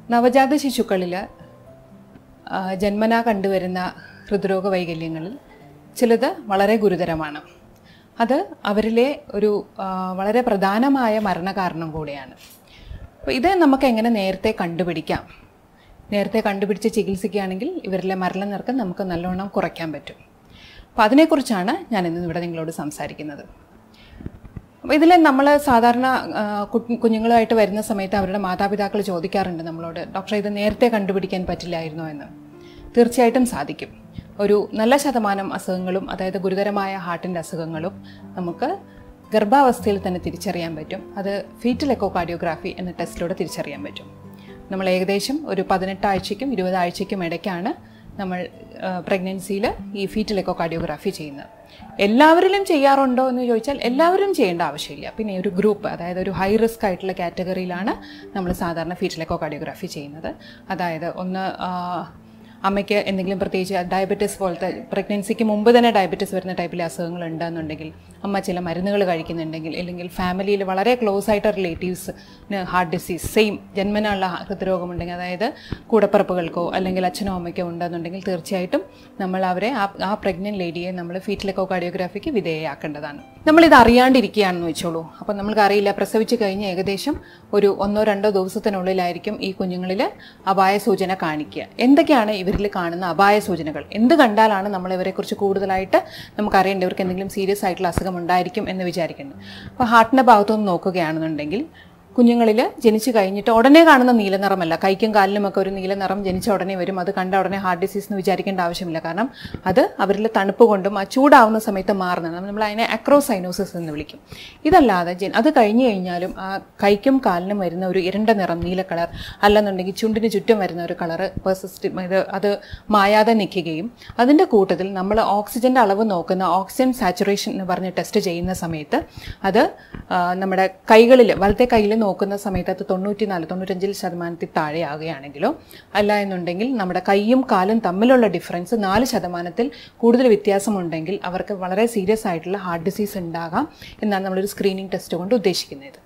നവജാത ശിശുക്കളിൽ ജന്മനാ കണ്ടുവരുന്ന ഹൃദ്രോഗ വൈകല്യങ്ങളിൽ ചിലത് വളരെ ഗുരുതരമാണ് അത് അവരിലെ ഒരു ആ, വളരെ പ്രധാനമായ മരണകാരണം കൂടിയാണ് അപ്പോൾ ഇത് നമുക്ക് എങ്ങനെ നേരത്തെ കണ്ടുപിടിക്കാം നേരത്തെ കണ്ടുപിടിച്ച് ചികിത്സിക്കുകയാണെങ്കിൽ ഇവരിലെ മരണനിരക്ക് നമുക്ക് നല്ലോണം കുറയ്ക്കാൻ പറ്റും അപ്പോൾ അതിനെക്കുറിച്ചാണ് ഞാൻ ഇന്ന് ഇവിടെ നിങ്ങളോട് സംസാരിക്കുന്നത് അപ്പോൾ ഇതിൽ നമ്മൾ സാധാരണ ആ, കു- കുഞ്ഞുങ്ങളുമായിട്ട് വരുന്ന സമയത്ത് അവരുടെ മാതാപിതാക്കൾ ചോദിക്കാറുണ്ട് നമ്മളോട് ഡോക്ടറെ ഇത് നേരത്തെ കണ്ടുപിടിക്കാൻ പറ്റില്ലായിരുന്നോ എന്ന് തീർച്ചയായിട്ടും സാധിക്കും ഒരു നല്ല ശതമാനം അസുഖങ്ങളും അതായത് ഗുരുതരമായ ഹാർട്ടിൻ്റെ അസുഖങ്ങളും നമുക്ക് ഗർഭാവസ്ഥയിൽ തന്നെ തിരിച്ചറിയാൻ പറ്റും അത് ഫീറ്റൽ എക്കോ കാർഡിയോഗ്രാഫി എന്ന ടെസ്റ്റിലൂടെ തിരിച്ചറിയാൻ പറ്റും നമ്മൾ ഏകദേശം ഒരു പതിനെട്ടാഴ്ചയ്ക്കും ഇരുപതാഴ്ചയ്ക്കും ഇടയ്ക്കാണ് നമ്മൾ പ്രഗ്നൻസിയിൽ ഈ ഫീറ്റൽ എക്കോ കാർഡിയോഗ്രാഫി ചെയ്യുന്നത് എല്ലാവരിലും ചെയ്യാറുണ്ടോ എന്ന് ചോദിച്ചാൽ എല്ലാവരും ചെയ്യേണ്ട ആവശ്യമില്ല പിന്നെ ഒരു ഗ്രൂപ്പ് അതായത് ഒരു ഹൈ റിസ്ക് ആയിട്ടുള്ള കാറ്റഗറിയിലാണ് നമ്മൾ സാധാരണ ഫീറ്റൽ എക്കോ കാർഡിയോഗ്രാഫി ചെയ്യുന്നത് അതായത് ഒന്ന് ആ, അമ്മയ്ക്ക് എന്തെങ്കിലും പ്രത്യേകിച്ച് ഡയബറ്റിസ് പോലത്തെ പ്രഗ്നൻസിക്ക് മുമ്പ് തന്നെ ഡയബറ്റിസ് വരുന്ന ടൈപ്പിലെ അസുഖങ്ങൾ ഉണ്ടെന്നുണ്ടെങ്കിൽ അമ്മ ചില മരുന്നുകൾ കഴിക്കുന്നുണ്ടെങ്കിൽ അല്ലെങ്കിൽ ഫാമിലിയിൽ വളരെ ക്ലോസ് ആയിട്ട് റിലേറ്റീവ്സിന് ഹാർട്ട് ഡിസീസ് സെയിം ജന്മനുള്ള ഹൃദ്രോഗമുണ്ടെങ്കിൽ അതായത് കൂടപ്പിറപ്പുകൾക്കോ അല്ലെങ്കിൽ അച്ഛനോ അമ്മയ്ക്കോ ഉണ്ടെന്നുണ്ടെങ്കിൽ തീർച്ചയായിട്ടും നമ്മൾ അവരെ ആ ആ പ്രഗ്നൻറ്റ് ലേഡിയെ നമ്മൾ ഫീറ്റിലെക്കോ കാർഡിയോഗ്രാഫിക്ക് വിധേയയാക്കേണ്ടതാണ് നമ്മളിത് അറിയാണ്ടിരിക്കുകയാണെന്ന് വെച്ചോളൂ അപ്പോൾ നമ്മൾക്ക് അറിയില്ല പ്രസവിച്ച് കഴിഞ്ഞ് ഏകദേശം ഒരു ഒന്നോ രണ്ടോ ദിവസത്തിനുള്ളിലായിരിക്കും ഈ കുഞ്ഞുങ്ങളിൽ അപായ സൂചന കാണിക്കുക എന്തൊക്കെയാണ് ഇവരിൽ കാണുന്ന അപായ സൂചനകൾ എന്ത് കണ്ടാലാണ് നമ്മൾ ഇവരെക്കുറിച്ച് കൂടുതലായിട്ട് നമുക്ക് അറിയേണ്ടത് ഇവർക്ക് എന്തെങ്കിലും സീരിയസ് ആയിട്ടുള്ള അസുഖം ഉണ്ടായിരിക്കും എന്ന് വിചാരിക്കുന്നത് അപ്പോൾ ഹാർട്ടിൻ്റെ ഭാഗത്തുനിന്ന് നോക്കുകയാണെന്നുണ്ടെങ്കിൽ കുഞ്ഞുങ്ങളിൽ ജനിച്ചു കഴിഞ്ഞിട്ട് ഉടനെ കാണുന്ന നീലനിറമല്ല കൈക്കും കാലിനുമൊക്കെ ഒരു നീലനിറം ജനിച്ച ഉടനെ വരും അത് കണ്ട ഉടനെ ഹാർട്ട് ഡിസീസ് എന്ന് വിചാരിക്കേണ്ട ആവശ്യമില്ല കാരണം അത് അവരിൽ തണുപ്പ് കൊണ്ടും ആ ചൂടാവുന്ന സമയത്ത് മാറുന്നതാണ് നമ്മൾ അതിനെ അക്രോസൈനോസിസ് എന്ന് വിളിക്കും ഇതല്ലാതെ ജൻ അത് കഴിഞ്ഞു കഴിഞ്ഞാലും ആ കൈക്കും കാലിനും വരുന്ന ഒരു ഇരുണ്ട നിറം നീല കളർ അല്ലെന്നുണ്ടെങ്കിൽ ചുണ്ടിന് ചുറ്റും വരുന്ന ഒരു കളറ് പെർസിസ്റ്റ് ഇത് അത് മായാതെ നിൽക്കുകയും അതിൻ്റെ കൂട്ടത്തിൽ നമ്മൾ ഓക്സിജൻ്റെ അളവ് നോക്കുന്ന ഓക്സിജൻ സാച്ചുറേഷൻ എന്ന് പറഞ്ഞ് ടെസ്റ്റ് ചെയ്യുന്ന സമയത്ത് അത് ആ, നമ്മുടെ കൈകളിൽ വലത്തെ കയ്യിൽ നോക്കുന്ന സമയത്ത് അത് തൊണ്ണൂറ്റി നാല് തൊണ്ണൂറ്റഞ്ചിൽ ശതമാനത്തിൽ താഴെയാകുകയാണെങ്കിലോ അല്ല എന്നുണ്ടെങ്കിൽ നമ്മുടെ കൈയും കാലും തമ്മിലുള്ള ഡിഫറൻസ് നാല് ശതമാനത്തിൽ കൂടുതൽ വ്യത്യാസമുണ്ടെങ്കിൽ അവർക്ക് വളരെ സീരിയസ് ആയിട്ടുള്ള ഹാർട്ട് ഡിസീസ് ഉണ്ടാകാം എന്നാണ് നമ്മളൊരു സ്ക്രീനിങ് ടെസ്റ്റ് കൊണ്ട് ഉദ്ദേശിക്കുന്നത്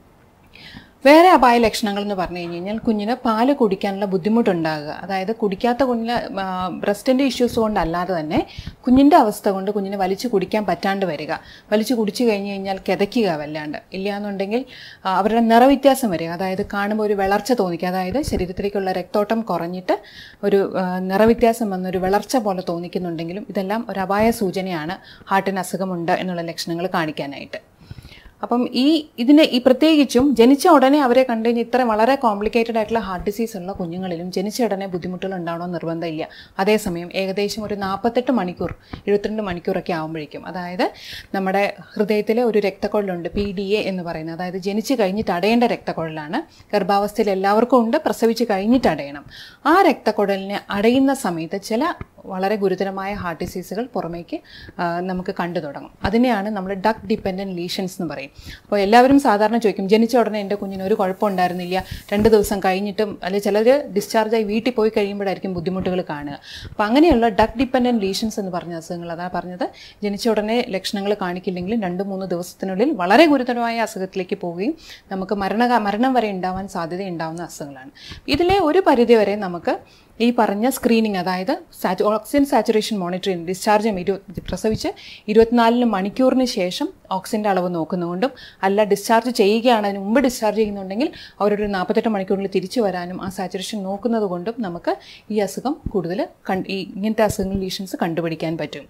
വേറെ അപായ ലക്ഷണങ്ങൾ എന്ന് പറഞ്ഞു കഴിഞ്ഞ് കഴിഞ്ഞാൽ കുഞ്ഞിന് പാല് കുടിക്കാനുള്ള ബുദ്ധിമുട്ടുണ്ടാകുക അതായത് കുടിക്കാത്ത കുഞ്ഞിന് ബ്രസ്റ്റിൻ്റെ ഇഷ്യൂസ് കൊണ്ടല്ലാതെ തന്നെ കുഞ്ഞിൻ്റെ അവസ്ഥ കൊണ്ട് കുഞ്ഞിന് വലിച്ചു കുടിക്കാൻ പറ്റാണ്ട് വരിക വലിച്ചു കുടിച്ചു കഴിഞ്ഞ് കഴിഞ്ഞാൽ കിതയ്ക്കുക വല്ലാണ്ട് ഇല്ലയെന്നുണ്ടെങ്കിൽ ആ, അവരുടെ നിറവ്യത്യാസം വരിക അതായത് കാണുമ്പോൾ ഒരു വിളർച്ച തോന്നിക്കുക അതായത് ശരീരത്തിലേക്കുള്ള രക്തോട്ടം കുറഞ്ഞിട്ട് ഒരു ആ, നിറവ്യത്യാസം വന്നൊരു വിളർച്ച പോലെ തോന്നിക്കുന്നുണ്ടെങ്കിലും ഇതെല്ലാം ഒരു അപായ സൂചനയാണ് ഹാർട്ടിന് അസുഖമുണ്ട് എന്നുള്ള ലക്ഷണങ്ങൾ കാണിക്കാനായിട്ട് അപ്പം ഈ ഇതിനെ ഈ പ്രത്യേകിച്ചും ജനിച്ച ഉടനെ അവരെ കണ്ടു കഴിഞ്ഞാൽ ഇത്ര വളരെ കോംപ്ലിക്കേറ്റഡ് ആയിട്ടുള്ള ഹാർട്ട് ഡിസീസ് ഉള്ള കുഞ്ഞുങ്ങളിലും ജനിച്ച ഉടനെ ബുദ്ധിമുട്ടുകൾ ഉണ്ടാവണമെന്ന് നിർബന്ധമില്ല അതേസമയം ഏകദേശം ഒരു നാൽപ്പത്തെട്ട് മണിക്കൂർ എഴുപത്തിരണ്ട് മണിക്കൂറൊക്കെ ആകുമ്പോഴേക്കും അതായത് നമ്മുടെ ഹൃദയത്തിലെ ഒരു രക്തക്കുഴലുണ്ട് പി ഡി എ എന്ന് പറയുന്നത് അതായത് ജനിച്ച് കഴിഞ്ഞിട്ട് അടയേണ്ട രക്തക്കുഴലാണ് ഗർഭാവസ്ഥയിൽ എല്ലാവർക്കും ഉണ്ട് പ്രസവിച്ച് കഴിഞ്ഞിട്ട് അടയണം ആ രക്തക്കുഴലിനെ അടയുന്ന സമയത്ത് ചില വളരെ ഗുരുതരമായ ഹാർട്ട് ഡിസീസുകൾ പുറമേക്ക് ആ, നമുക്ക് കണ്ടു തുടങ്ങും അതിനെയാണ് നമ്മൾ ഡക്ക് ഡിപ്പെൻഡൻറ്റ് ലീഷൻസ് എന്ന് പറയും അപ്പോൾ എല്ലാവരും സാധാരണ ചോദിക്കും ജനിച്ച ഉടനെ എൻ്റെ കുഞ്ഞിന് ഒരു കുഴപ്പമുണ്ടായിരുന്നില്ല രണ്ട് ദിവസം കഴിഞ്ഞിട്ടും അല്ലെങ്കിൽ ചിലർ ഡിസ്ചാർജായി വീട്ടിൽ പോയി കഴിയുമ്പോഴായിരിക്കും ബുദ്ധിമുട്ടുകൾ കാണുക അപ്പോൾ അങ്ങനെയുള്ള ഡക്ക് ഡിപ്പെൻഡൻറ്റ് ലീഷൻസ് എന്ന് പറഞ്ഞ അസുഖങ്ങൾ അതാണ് പറഞ്ഞത് ജനിച്ച ഉടനെ ലക്ഷണങ്ങൾ കാണിക്കില്ലെങ്കിലും രണ്ട് മൂന്ന് ദിവസത്തിനുള്ളിൽ വളരെ ഗുരുതരമായ അസുഖത്തിലേക്ക് പോവുകയും നമുക്ക് മരണ മരണം വരെ ഉണ്ടാവാൻ സാധ്യത ഉണ്ടാവുന്ന അസുഖങ്ങളാണ് ഇതിലെ ഒരു പരിധി വരെ നമുക്ക് ഈ പറഞ്ഞ സ്ക്രീനിങ് അതായത് സാച്ചു ഓക്സിജൻ സാച്ചുറേഷൻ മോണിറ്ററിങ് ഡിസ്ചാർജ് ഇരു പ്രസവിച്ച് ഇരുപത്തിനാലിന് മണിക്കൂറിന് ശേഷം ഓക്സിജൻ്റെ അളവ് നോക്കുന്നതുകൊണ്ടും അല്ല ഡിസ്ചാർജ് ചെയ്യുകയാണ് അതിന് മുമ്പ് ഡിസ്ചാർജ് ചെയ്യുന്നുണ്ടെങ്കിൽ അവരൊരു നാൽപ്പത്തെട്ട് മണിക്കൂറിൽ തിരിച്ചു വരാനും ആ സാച്ചുറേഷൻ നോക്കുന്നത് കൊണ്ടും നമുക്ക് ഈ അസുഖം കൂടുതൽ കൺ ഈ ഇങ്ങനത്തെ അസുഖങ്ങൾ ലീഷൻസ് കണ്ടുപിടിക്കാൻ പറ്റും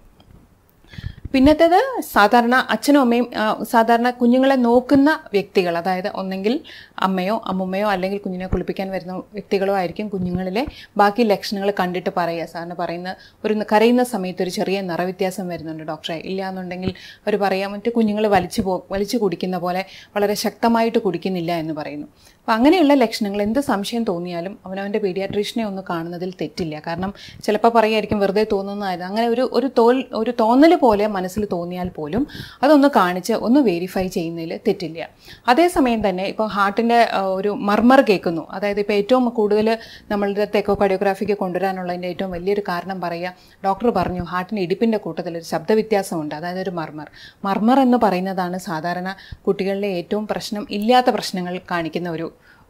പിന്നത്തേത് സാധാരണ അച്ഛനും അമ്മയും ആ, സാധാരണ കുഞ്ഞുങ്ങളെ നോക്കുന്ന വ്യക്തികൾ അതായത് ഒന്നെങ്കിൽ അമ്മയോ അമ്മുമ്മയോ അല്ലെങ്കിൽ കുഞ്ഞിനെ കുളിപ്പിക്കാൻ വരുന്ന വ്യക്തികളോ ആയിരിക്കും കുഞ്ഞുങ്ങളിലെ ബാക്കി ലക്ഷണങ്ങൾ കണ്ടിട്ട് പറയുക സാറിന് പറയുന്ന ഒരു കരയുന്ന സമയത്ത് ഒരു ചെറിയ നിറവ്യത്യാസം വരുന്നുണ്ട് ഡോക്ടറെ ഇല്ല എന്നുണ്ടെങ്കിൽ അവർ പറയാൻ മറ്റു കുഞ്ഞുങ്ങൾ വലിച്ചു പോ വലിച്ചു കുടിക്കുന്ന പോലെ വളരെ ശക്തമായിട്ട് കുടിക്കുന്നില്ല എന്ന് പറയുന്നു അപ്പോൾ അങ്ങനെയുള്ള ലക്ഷണങ്ങൾ എന്ത് സംശയം തോന്നിയാലും അവനവൻ്റെ പീഡിയാട്രീഷനെ ഒന്ന് കാണുന്നതിൽ തെറ്റില്ല കാരണം ചിലപ്പോൾ പറയായിരിക്കും വെറുതെ തോന്നുന്നതായിരുന്നു അങ്ങനെ ഒരു ഒരു തോൽ ഒരു തോന്നൽ പോലെ മനസ്സിൽ തോന്നിയാൽ പോലും അതൊന്ന് കാണിച്ച് ഒന്ന് വെരിഫൈ ചെയ്യുന്നതിൽ തെറ്റില്ല അതേസമയം തന്നെ ഇപ്പോൾ ഹാർട്ടിൻ്റെ ഒരു മർമർ കേൾക്കുന്നു അതായത് ഇപ്പോൾ ഏറ്റവും കൂടുതൽ നമ്മളുടെ തെക്കോ കാർഡിയോഗ്രാഫിക്ക് കൊണ്ടുവരാനുള്ളതിൻ്റെ ഏറ്റവും വലിയൊരു കാരണം പറയുക ഡോക്ടർ പറഞ്ഞു ഹാർട്ടിൻ്റെ ഇടിപ്പിൻ്റെ കൂട്ടത്തിൽ ഒരു ശബ്ദവ്യത്യാസമുണ്ട് അതായത് ഒരു മർമർ മർമർ എന്ന് പറയുന്നതാണ് സാധാരണ കുട്ടികളിലെ ഏറ്റവും പ്രശ്നം ഇല്ലാത്ത പ്രശ്നങ്ങൾ കാണിക്കുന്ന ഒരു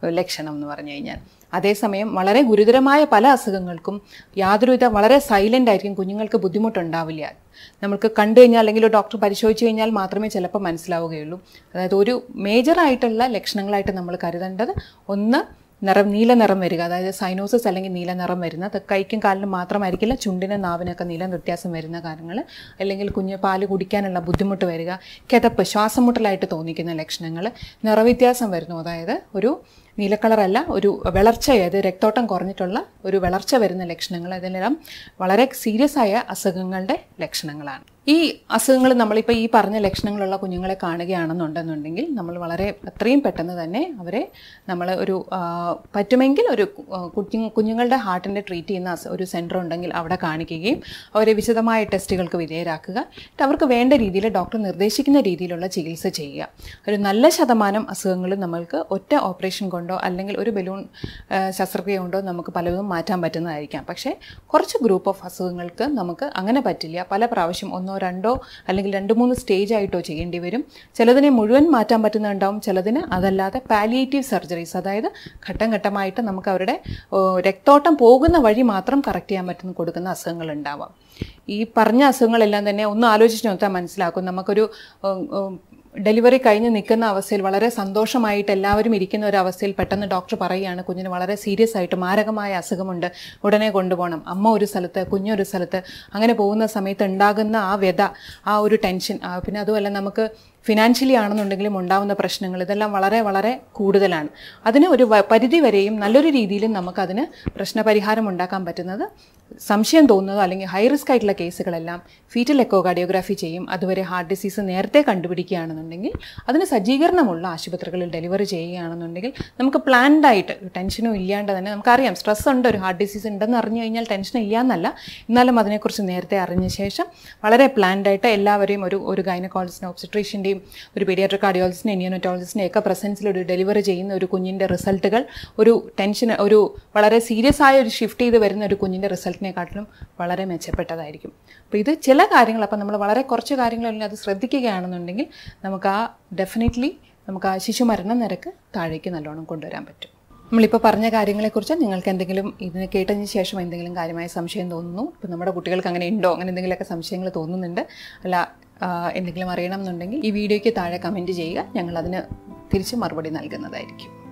ലക്ഷണം എന്ന് പറഞ്ഞു കഴിഞ്ഞാൽ അതേസമയം വളരെ ഗുരുതരമായ പല അസുഖങ്ങൾക്കും യാതൊരുവിധ വളരെ സൈലൻ്റ് ആയിരിക്കും കുഞ്ഞുങ്ങൾക്ക് ബുദ്ധിമുട്ടുണ്ടാവില്ല നമുക്ക് കണ്ടു കഴിഞ്ഞാൽ അല്ലെങ്കിൽ ഒരു ഡോക്ടർ പരിശോധിച്ച് കഴിഞ്ഞാൽ മാത്രമേ ചിലപ്പോൾ മനസ്സിലാവുകയുള്ളൂ അതായത് ഒരു മേജറായിട്ടുള്ള ലക്ഷണങ്ങളായിട്ട് നമ്മൾ കരുതേണ്ടത് ഒന്ന് നിറം നീല നിറം വരിക അതായത് സൈനോസിസ് അല്ലെങ്കിൽ നീല നിറം വരുന്ന അത് കൈക്കും കാലിനും മാത്രമായിരിക്കില്ല ചുണ്ടിനും നാവിനൊക്കെ നീല വ്യത്യാസം വരുന്ന കാര്യങ്ങൾ അല്ലെങ്കിൽ കുഞ്ഞ് പാല് കുടിക്കാനുള്ള ബുദ്ധിമുട്ട് വരിക കിതപ്പ് ശ്വാസം മുട്ടലായിട്ട് തോന്നിക്കുന്ന ലക്ഷണങ്ങൾ നിറവ്യത്യാസം വരുന്നു അതായത് ഒരു നീല കളറല്ല ഒരു വിളർച്ച അതായത് രക്തോട്ടം കുറഞ്ഞിട്ടുള്ള ഒരു വിളർച്ച വരുന്ന ലക്ഷണങ്ങൾ ഇതെല്ലാം വളരെ സീരിയസ് ആയ അസുഖങ്ങളുടെ ലക്ഷണങ്ങളാണ് ഈ അസുഖങ്ങൾ നമ്മളിപ്പോൾ ഈ പറഞ്ഞ ലക്ഷണങ്ങളുള്ള കുഞ്ഞുങ്ങളെ കാണുകയാണെന്നുണ്ടെന്നുണ്ടെങ്കിൽ നമ്മൾ വളരെ അത്രയും പെട്ടെന്ന് തന്നെ അവരെ നമ്മൾ ഒരു ആ, പറ്റുമെങ്കിൽ ഒരു ആ, കുഞ്ഞു കുഞ്ഞുങ്ങളുടെ ഹാർട്ടിൻ്റെ ട്രീറ്റ് ചെയ്യുന്ന അസ- ഒരു സെൻറ്റർ ഉണ്ടെങ്കിൽ അവിടെ കാണിക്കുകയും അവരെ വിശദമായ ടെസ്റ്റുകൾക്ക് വിധേയരാക്കുക എന്നിട്ട് അവർക്ക് വേണ്ട രീതിയിൽ ഡോക്ടർ നിർദ്ദേശിക്കുന്ന രീതിയിലുള്ള ചികിത്സ ചെയ്യുക ഒരു നല്ല ശതമാനം അസുഖങ്ങളും നമ്മൾക്ക് ഒറ്റ ഓപ്പറേഷൻ കൊണ്ടോ അല്ലെങ്കിൽ ഒരു ബലൂൺ ആ, ശസ്ത്രക്രിയ കൊണ്ടോ നമുക്ക് പലതും മാറ്റാൻ പറ്റുന്നതായിരിക്കാം പക്ഷേ കുറച്ച് ഗ്രൂപ്പ് ഓഫ് അസുഖങ്ങൾക്ക് നമുക്ക് അങ്ങനെ പറ്റില്ല പല പ്രാവശ്യം ഒന്നോ രണ്ടോ അല്ലെങ്കിൽ രണ്ട് മൂന്ന് സ്റ്റേജ് ആയിട്ടോ ചെയ്യേണ്ടി വരും ചിലതിനെ മുഴുവൻ മാറ്റാൻ പറ്റുന്നുണ്ടാവും ചിലതിന് അതല്ലാതെ പാലിയേറ്റീവ് സർജറീസ് അതായത് ഘട്ടം ഘട്ടമായിട്ട് നമുക്ക് അവരുടെ ഓ, രക്തോട്ടം പോകുന്ന വഴി മാത്രം കറക്റ്റ് ചെയ്യാൻ പറ്റുന്ന കൊടുക്കുന്ന അസുഖങ്ങൾ ഉണ്ടാവാം ഈ പറഞ്ഞ അസുഖങ്ങളെല്ലാം തന്നെ ഒന്ന് ആലോചിച്ച് നോക്കാൻ മനസ്സിലാക്കും നമുക്കൊരു ഉം, ഉം, ഡെലിവറി കഴിഞ്ഞ് നിൽക്കുന്ന അവസ്ഥയിൽ വളരെ സന്തോഷമായിട്ട് എല്ലാവരും ഇരിക്കുന്ന ഒരു അവസ്ഥയിൽ പെട്ടെന്ന് ഡോക്ടർ പറയുകയാണ് കുഞ്ഞിന് വളരെ സീരിയസ് ആയിട്ട് മാരകമായ അസുഖമുണ്ട് ഉടനെ കൊണ്ടുപോകണം അമ്മ ഒരു സ്ഥലത്ത് കുഞ്ഞൊരു സ്ഥലത്ത് അങ്ങനെ പോകുന്ന സമയത്ത് ഉണ്ടാകുന്ന ആ വ്യത ആ ഒരു ടെൻഷൻ ആ, പിന്നെ അതുമല്ല നമുക്ക് ഫിനാൻഷ്യലി ആണെന്നുണ്ടെങ്കിലും ഉണ്ടാകുന്ന പ്രശ്നങ്ങൾ ഇതെല്ലാം വളരെ വളരെ കൂടുതലാണ് അതിന് ഒരു വ- പരിധി വരെയും നല്ലൊരു രീതിയിലും നമുക്കതിന് പ്രശ്നപരിഹാരം ഉണ്ടാക്കാൻ പറ്റുന്നത് സംശയം തോന്നുന്നതോ അല്ലെങ്കിൽ ഹൈ റിസ്ക് ആയിട്ടുള്ള കേസുകളെല്ലാം ഫീറ്റൽ എക്കോ കാർഡിയോഗ്രാഫി ചെയ്യും അതുവരെ ഹാർട്ട് ഡിസീസ് നേരത്തെ കണ്ടുപിടിക്കുകയാണെന്നുണ്ടെങ്കിൽ അതിന് സജ്ജീകരണമുള്ള ആശുപത്രികളിൽ ഡെലിവറി ചെയ്യുകയാണെന്നുണ്ടെങ്കിൽ നമുക്ക് പ്ലാൻഡ് ആയിട്ട് ടെൻഷനും ഇല്ലാണ്ട് തന്നെ നമുക്കറിയാം സ്ട്രെസ് ഉണ്ട് ഒരു ഹാർട്ട് ഡിസീസ് ഉണ്ടെന്ന് അറിഞ്ഞു കഴിഞ്ഞാൽ ടെൻഷൻ ഇല്ല എന്നല്ല എന്നാലും അതിനെക്കുറിച്ച് നേരത്തെ അറിഞ്ഞ ശേഷം വളരെ പ്ലാൻഡ് ആയിട്ട് എല്ലാവരെയും ഒരു ഒരു ഗൈനക്കോളജിസ്റ്റിനും ഒബ്സട്രീഷ്യൻ്റെയും ഒരു പീഡിയാട്രിക് കാർഡിയോളജിസ്റ്റിനെ നിയോനറ്റോളജിസ്റ്റിനെ ഒക്കെ പ്രസൻസിൽ ഒരു ഡെലിവറി ചെയ്യുന്ന ഒരു കുഞ്ഞിൻ്റെ റിസൾട്ടുകൾ ഒരു ടെൻഷൻ ഒരു വളരെ സീരിയസ് ആയ ഒരു ഷിഫ്റ്റ് ചെയ്ത് വരുന്ന ഒരു കുഞ്ഞിൻ്റെ റിസൾട്ടിനെക്കാട്ടിലും വളരെ മെച്ചപ്പെട്ടതായിരിക്കും അപ്പോൾ ഇത് ചില കാര്യങ്ങൾ അപ്പം നമ്മൾ വളരെ കുറച്ച് കാര്യങ്ങളെല്ലാം അത് ശ്രദ്ധിക്കുകയാണെന്നുണ്ടെങ്കിൽ നമുക്ക് ആ ഡെഫിനറ്റ്ലി നമുക്ക് ആ ശിശു മരണ നിരക്ക് താഴേക്ക് നല്ലോണം കൊണ്ടുവരാൻ പറ്റും നമ്മളിപ്പോൾ പറഞ്ഞ കാര്യങ്ങളെക്കുറിച്ച് നിങ്ങൾക്ക് എന്തെങ്കിലും ഇതിന് കേട്ടതിന് ശേഷം എന്തെങ്കിലും കാര്യമായ സംശയം തോന്നുന്നു ഇപ്പോൾ നമ്മുടെ കുട്ടികൾക്ക് അങ്ങനെ ഉണ്ടോ അങ്ങനെ എന്തെങ്കിലുമൊക്കെ സംശയങ്ങൾ തോന്നുന്നുണ്ട് അല്ല ആ, എന്തെങ്കിലും അറിയണം എന്നുണ്ടെങ്കിൽ ഈ വീഡിയോയ്ക്ക് താഴെ കമൻറ്റ് ചെയ്യുക ഞങ്ങൾ അതിന് തിരിച്ച് മറുപടി നൽകുന്നതായിരിക്കും